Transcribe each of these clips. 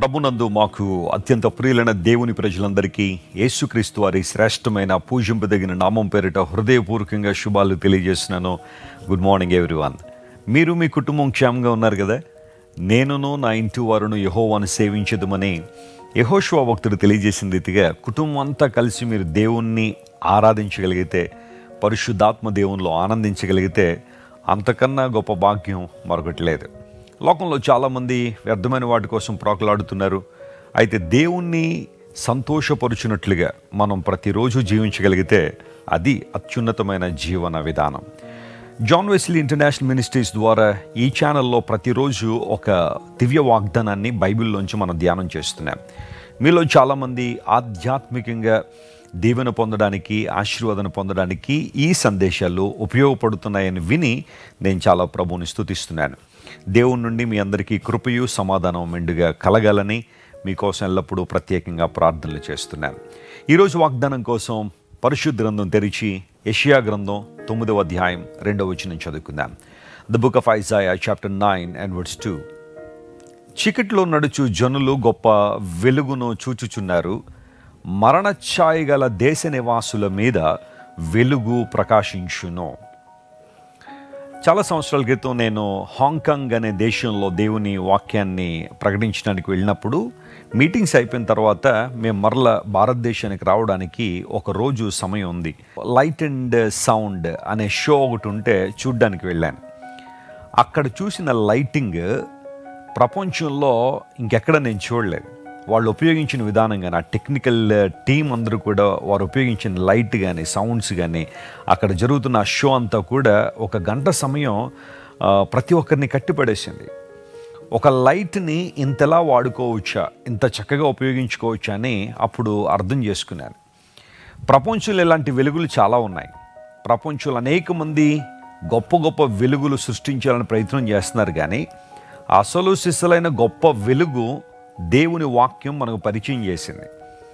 ప్రభునందు మాకు అత్యంత ప్రియులైన దేవుని ప్రజలందరికీ యేసుక్రీస్తు వారి శ్రేష్టమైన పూజింపదగిన నామం పేరిట హృదయపూర్వకంగా శుభాలు తెలియజేస్తున్నాను గుడ్ మార్నింగ్ ఎవ్రీవన్ మీరు మీ కుటుంబం క్షేమంగా ఉన్నారు కదా నేనును నా ఇంటి వారును యహోవాను సేవించదమని యహోశివ భక్తుడు తెలియజేసిన రీతిగా కుటుంబం అంతా కలిసి మీరు దేవుణ్ణి ఆరాధించగలిగితే పరిశుద్ధాత్మ దేవునిలో ఆనందించగలిగితే అంతకన్నా గొప్ప భాగ్యం మరొకటి లేదు లోకంలో చాలామంది వ్యర్థమైన వాటి కోసం ప్రోకలాడుతున్నారు అయితే దేవుణ్ణి సంతోషపరుచున్నట్లుగా మనం ప్రతిరోజు జీవించగలిగితే అది అత్యున్నతమైన జీవన విధానం జాన్ వెస్లీ ఇంటర్నేషనల్ మినిస్ట్రీస్ ద్వారా ఈ ఛానల్లో ప్రతిరోజు ఒక దివ్య వాగ్దానాన్ని బైబిల్లోంచి మనం ధ్యానం చేస్తున్నాం మీలో చాలామంది ఆధ్యాత్మికంగా దీవెన పొందడానికి ఆశీర్వాదం పొందడానికి ఈ సందేశాలు ఉపయోగపడుతున్నాయని విని నేను చాలా ప్రభువుని స్తుతిస్తున్నాను దేవుని నుండి మీ అందరికీ కృపయు సమాధానం మెండుగా కలగాలని మీకోసం ఎల్లప్పుడూ ప్రత్యేకంగా ప్రార్థనలు చేస్తున్నాను ఈరోజు వాగ్దానం కోసం పరిశుద్ధ గ్రంథం తెరిచి యషియా గ్రంథం తొమ్మిదవ అధ్యాయం రెండవ వచనం చదువుకుందాం the book of Isaiah chapter nine and words two చీకట్లో నడుచు జనులు గొప్ప వెలుగును చూచుచున్నారు మరణఛాయ గల దేశ నివాసుల మీద వెలుగు ప్రకాశించును చాలా సంవత్సరాల క్రితం నేను హాంకాంగ్ అనే దేశంలో దేవుని వాక్యాన్ని ప్రకటించడానికి వెళ్ళినప్పుడు మీటింగ్స్ అయిపోయిన తర్వాత మేము మరల భారతదేశానికి రావడానికి ఒక రోజు సమయం ఉంది లైట్ అండ్ సౌండ్ అనే షో ఒకటి ఉంటే చూడ్డానికి వెళ్ళాను అక్కడ చూసిన లైటింగ్ ప్రపంచంలో ఇంకెక్కడ నేను చూడలేదు వాళ్ళు ఉపయోగించిన విధానం కానీ ఆ టెక్నికల్ టీం అందరూ కూడా వారు ఉపయోగించిన లైట్ కానీ సౌండ్స్ కానీ అక్కడ జరుగుతున్న ఆ షో అంతా కూడా ఒక గంట సమయం ఆ, ప్రతి ఒక్కరిని కట్టిపడేసింది ఒక లైట్ని ఇంతలా వాడుకోవచ్చా ఇంత చక్కగా ఉపయోగించుకోవచ్చా అని అప్పుడు అర్థం చేసుకున్నాను ప్రపంచంలో ఇలాంటి వెలుగులు చాలా ఉన్నాయి ప్రపంచంలో అనేక మంది గొప్ప గొప్ప వెలుగులు సృష్టించాలని ప్రయత్నం చేస్తున్నారు కానీ అసలు సిసలైన గొప్ప వెలుగు దేవుని వాక్యం మనకు పరిచయం చేసింది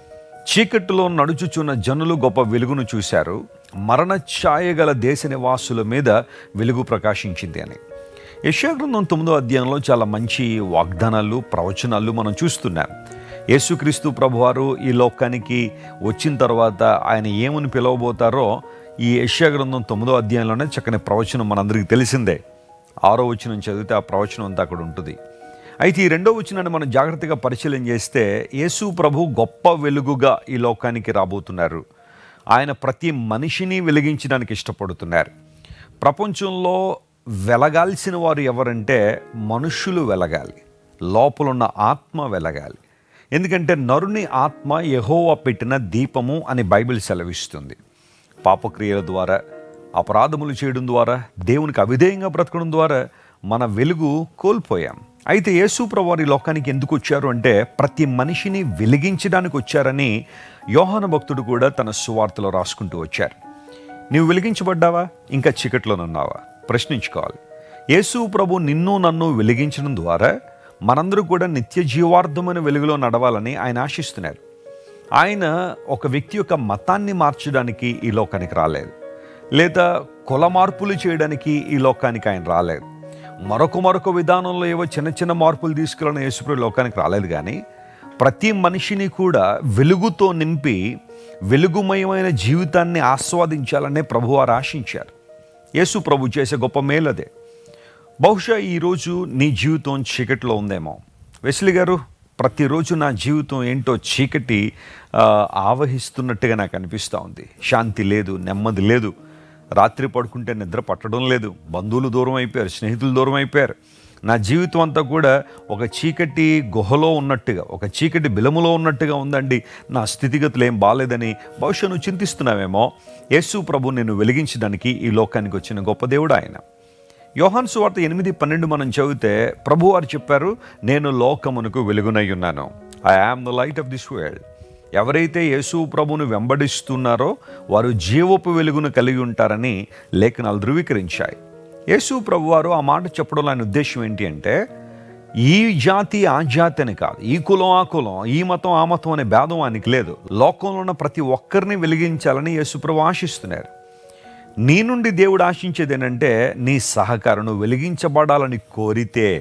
చీకటిలో నడుచుచున్న జనులు గొప్ప వెలుగును చూశారు మరణ ఛాయ గల దేశ నివాసుల మీద వెలుగు ప్రకాశించింది అని యశాగ్రంథం తొమ్మిదో అధ్యాయంలో చాలా మంచి వాగ్దానాలు ప్రవచనాలు మనం చూస్తున్నాం యేసుక్రీస్తు ప్రభువారు ఈ లోకానికి వచ్చిన తర్వాత ఆయన ఏమని పిలవబోతారో ఈ యశాగ్రంథం తొమ్మిదో అధ్యాయంలోనే చక్కని ప్రవచనం మనందరికీ తెలిసిందే ఆరో వచనం చదివితే ఆ ప్రవచనం అంతా అక్కడ ఉంటుంది అయితే ఈ రెండో వచనాన్ని మనం జాగ్రత్తగా పరిశీలన చేస్తే యేసు ప్రభు గొప్ప వెలుగుగా ఈ లోకానికి రాబోతున్నారు ఆయన ప్రతి మనిషిని వెలిగించడానికి ఇష్టపడుతున్నారు ప్రపంచంలో వెలగాల్సిన వారు ఎవరంటే మనుషులు వెలగాలి లోపలున్న ఆత్మ వెలగాలి ఎందుకంటే నరుని ఆత్మ యెహోవా పెట్టిన దీపము అని బైబిల్ సెలవిస్తుంది పాపక్రియల ద్వారా అపరాధములు చేయడం ద్వారా దేవునికి అవిధేయంగా బ్రతకడం ద్వారా మన వెలుగు కోల్పోయాం అయితే యేసు ప్రభువారు ఈ లోకానికి ఎందుకు వచ్చారు అంటే ప్రతి మనిషిని వెలిగించడానికి వచ్చారని యోహాన భక్తుడు కూడా తన సువార్తలో రాసుకుంటూ వచ్చారు నీవు వెలిగించబడ్డావా ఇంకా చీకట్లోనున్నావా ప్రశ్నించుకోవాలి యేసు ప్రభు నిన్ను నన్ను వెలిగించడం ద్వారా మనందరూ కూడా నిత్య జీవార్థమైన వెలుగులో నడవాలని ఆయన ఆశిస్తున్నారు ఆయన ఒక వ్యక్తి యొక్క మతాన్ని మార్చడానికి ఈ లోకానికి రాలేదు లేదా కుల మార్పులు చేయడానికి ఈ లోకానికి ఆయన రాలేదు మరొక మరొక విధానంలో ఏవో చిన్న చిన్న మార్పులు తీసుకురావడం యేసుప్రభు లోకానికి రాలేదు కానీ ప్రతి మనిషిని కూడా వెలుగుతో నింపి వెలుగుమయమైన జీవితాన్ని ఆస్వాదించాలనే ప్రభువారు ఆశించారు యేసు ప్రభు చేసే గొప్ప మేలదే బహుశా ఈరోజు నీ జీవితం చీకటిలో ఉందేమో వెస్లి గారు ప్రతిరోజు నా జీవితం ఏంటో చీకటి ఆ, ఆవహిస్తున్నట్టుగా నాకు అనిపిస్తూ ఉంది శాంతి లేదు నెమ్మది లేదు రాత్రి పడుకుంటే నిద్ర పట్టడం లేదు బంధువులు దూరం అయిపోయారు స్నేహితులు దూరం అయిపోయారు నా జీవితం అంతా కూడా ఒక చీకటి గుహలో ఉన్నట్టుగా ఒక చీకటి బిలములో ఉన్నట్టుగా ఉందండి నా స్థితిగతులు ఏం బాగాలేదని బహుశా నువ్వు చింతిస్తున్నావేమో యేసు ప్రభు నిన్ను వెలిగించడానికి ఈ లోకానికి వచ్చిన గొప్ప దేవుడు ఆయన యోహాన్ సువార్త ఎనిమిది పన్నెండు మనం చదివితే ప్రభు వారు చెప్పారు నేను లోకమునకు వెలుగునై ఉన్నాను I am the light of this world ఎవరైతే యేసు ప్రభును వెంబడిస్తున్నారో వారు జీవపు వెలుగును కలిగి ఉంటారని లేఖనాలు ధృవీకరించాయి యేసు ప్రభు వారు ఆ మాట చెప్పడంలో ఆయన ఉద్దేశం ఏంటి అంటే ఈ జాతి ఆ జాతి అని కాదు ఈ కులం ఆ కులం ఈ మతం ఆ మతం అనే భేదం ఆయనకి లేదు లోకంలో ఉన్న ప్రతి ఒక్కరిని వెలిగించాలని యేసుప్రభు ఆశిస్తున్నారు నీ నుండి దేవుడు ఆశించేది ఏంటంటే నీ సహకారం నువ్వు వెలిగించబడాలని కోరితే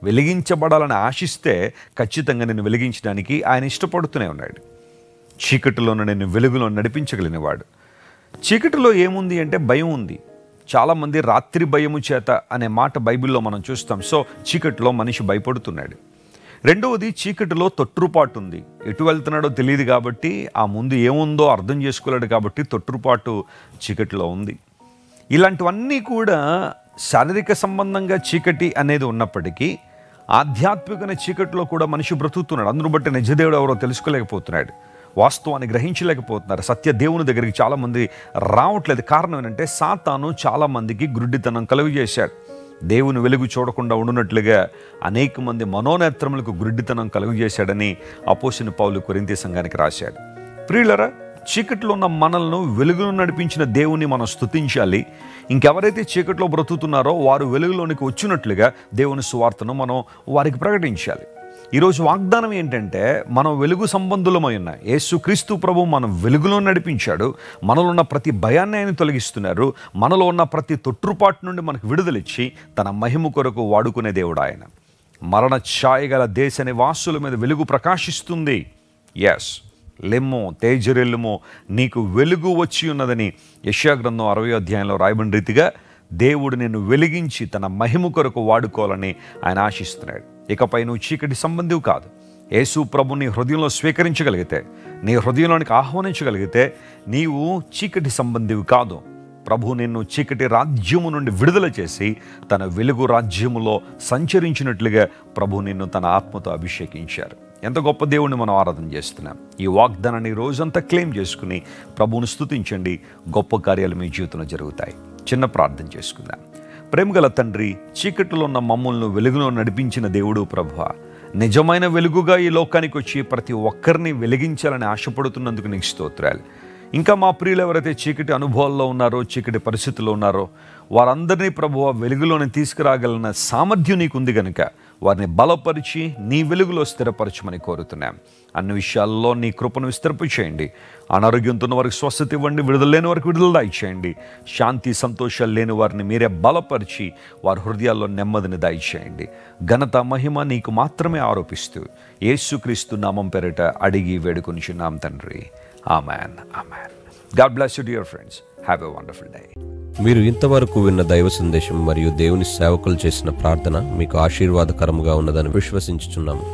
వెలిగించబడాలని ఆశిస్తే ఖచ్చితంగా నేను వెలిగించడానికి ఆయన ఇష్టపడుతూనే ఉన్నాడు చీకటిలోనూ నేను వెలుగులో నడిపించగలిగినవాడు చీకటిలో ఏముంది అంటే భయం ఉంది చాలామంది రాత్రి భయము చేత అనే మాట బైబిల్లో మనం చూస్తాం సో చీకటిలో మనిషి భయపడుతున్నాడు రెండవది చీకటిలో తొట్టుపాటు ఉంది ఎటు వెళ్తున్నాడో తెలియదు కాబట్టి ఆ ముందు ఏముందో అర్థం చేసుకోలేడు కాబట్టి తొట్టుపాటు చీకటిలో ఉంది ఇలాంటివన్నీ కూడా శారీరక సంబంధంగా చీకటి అనేది ఉన్నప్పటికీ ఆధ్యాత్మికమైన చీకటిలో కూడా మనిషి బ్రతుకుతున్నాడు అందును బట్టి నిజదేవుడు ఎవరో తెలుసుకోలేకపోతున్నాడు వాస్తవాన్ని గ్రహించలేకపోతున్నారు సత్య దేవుని దగ్గరికి చాలామంది రావట్లేదు కారణం ఏంటంటే సాతాను చాలామందికి గుడ్డితనం కలుగు చేశాడు దేవుని వెలుగు చూడకుండా ఉండునట్లుగా అనేక మంది మనోనేత్రములకు గుడ్డితనం కలుగు చేశాడని అపోసిన పౌలు కొరింతి సంఘానికి రాశాడు ప్రియులరా చీకట్లో ఉన్న మనల్ని వెలుగును నడిపించిన దేవుని మనం స్తుతించాలి ఇంకెవరైతే చీకట్లో బ్రతుకుతున్నారో వారు వెలుగులోనికి వచ్చినట్లుగా దేవుని సువార్తను మనం వారికి ప్రకటించాలి ఈరోజు వాగ్దానం ఏంటంటే మనం వెలుగు సంబంధులమై ఉన్నాయి యేసు క్రీస్తు ప్రభు మనం వెలుగులో నడిపించాడు మనలో ఉన్న ప్రతి భయాన్ని ఆయన తొలగిస్తున్నారు మనలో ఉన్న ప్రతి తొట్టుపాటు నుండి మనకు విడుదలిచ్చి తన మహిమ కొరకు వాడుకునే దేవుడు ఆయన మరణ ఛాయ గల దేశ నివాసుల మీద వెలుగు ప్రకాశిస్తుంది ఎస్ లెమ్మో తేజరెల్లుమో నీకు వెలుగు వచ్చి ఉన్నదని యశాగ్రంథం అరవై అధ్యాయంలో రాయబడిన రీతిగా దేవుడు నిన్ను వెలిగించి తన మహిమ కొరకు వాడుకోవాలని ఆయన ఆశిస్తున్నాడు ఇకపై నువ్వు చీకటి సంబంధివి కాదు యేసు ప్రభు నీ హృదయంలో స్వీకరించగలిగితే నీ హృదయంలోనికి ఆహ్వానించగలిగితే నీవు చీకటి సంబంధివి కాదు ప్రభు నిన్ను చీకటి రాజ్యము నుండి విడుదల చేసి తన వెలుగు రాజ్యములో సంచరించినట్లుగా ప్రభు నిన్ను తన ఆత్మతో అభిషేకించారు ఎంత గొప్ప దేవుణ్ణి మనం ఆరాధన చేస్తున్నాం ఈ వాగ్దానాన్ని రోజంతా క్లెయిమ్ చేసుకుని ప్రభువును స్తుతించండి గొప్ప కార్యాలు మీ జీవితంలో జరుగుతాయి చిన్న ప్రార్థన చేసుకుందాం ప్రేమగల తండ్రి చీకటిలో ఉన్న మమ్మల్ని వెలుగులో నడిపించిన దేవుడు ప్రభు నిజమైన వెలుగుగా ఈ లోకానికి వచ్చి ప్రతి ఒక్కరిని వెలిగించాలని ఆశపడుతున్నందుకు నీకు స్తోత్రాలు ఇంకా మా ప్రియులు ఎవరైతే చీకటి అనుభవాల్లో ఉన్నారో చీకటి పరిస్థితుల్లో ఉన్నారో వారందరినీ ప్రభువ వెలుగులోని తీసుకురాగలన సామర్థ్యం నీకు ఉంది కనుక వారిని బలపరిచి నీ వెలుగులో స్థిరపరచమని కోరుతున్నాం అన్ని విషయాల్లో నీ కృపను విస్తరింపు చేయండి అనారోగ్యంతో ఉన్న వారికి స్వస్థత ఇవ్వండి విడుదల లేని వారికి విడుదల దయచేయండి శాంతి సంతోషాలు లేని వారిని మీరే బలపరిచి వారి హృదయాల్లో నెమ్మదిని దయచేయండి ఘనత మహిమ నీకు మాత్రమే ఆరోపిస్తూ యేసుక్రీస్తు నామం పేరిట అడిగి వేడుకొనిచున్నాం తండ్రి amen amen God bless you dear friends have a wonderful day మీరు ఇంతవరకు విన్న దైవ సందేశం మరియు దేవుని సేవకులు చేసిన ప్రార్థన మీకు ఆశీర్వాదకరముగా ఉన్నదని విశ్వసించుచున్నాము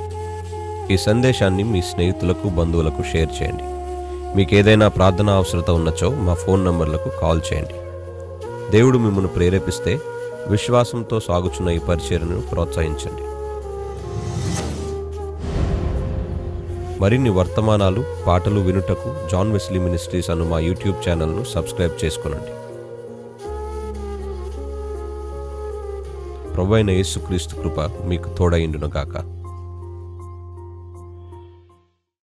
ఈ సందేశాన్ని మీ స్నేహితులకు బంధువులకు షేర్ చేయండి మీకు ఏదైనా ప్రార్థన అవసరత ఉన్నచో మా ఫోన్ నంబర్లకు కాల్ చేయండి దేవుడు మిమ్మల్ని ప్రేరేపిస్తే విశ్వాసంతో సాగుచున్న ఈ పరిచర్ను ప్రోత్సహించండి మరిన్ని వర్తమానాలు పాటలు వినుటకు జాన్ వెస్లీ మినిస్ట్రీస్ అను మా యూట్యూబ్ ఛానల్ను సబ్స్క్రైబ్ చేసుకునండి ప్రభు అయిన యేసుక్రీస్తు కృప మీకు తోడైండును గాక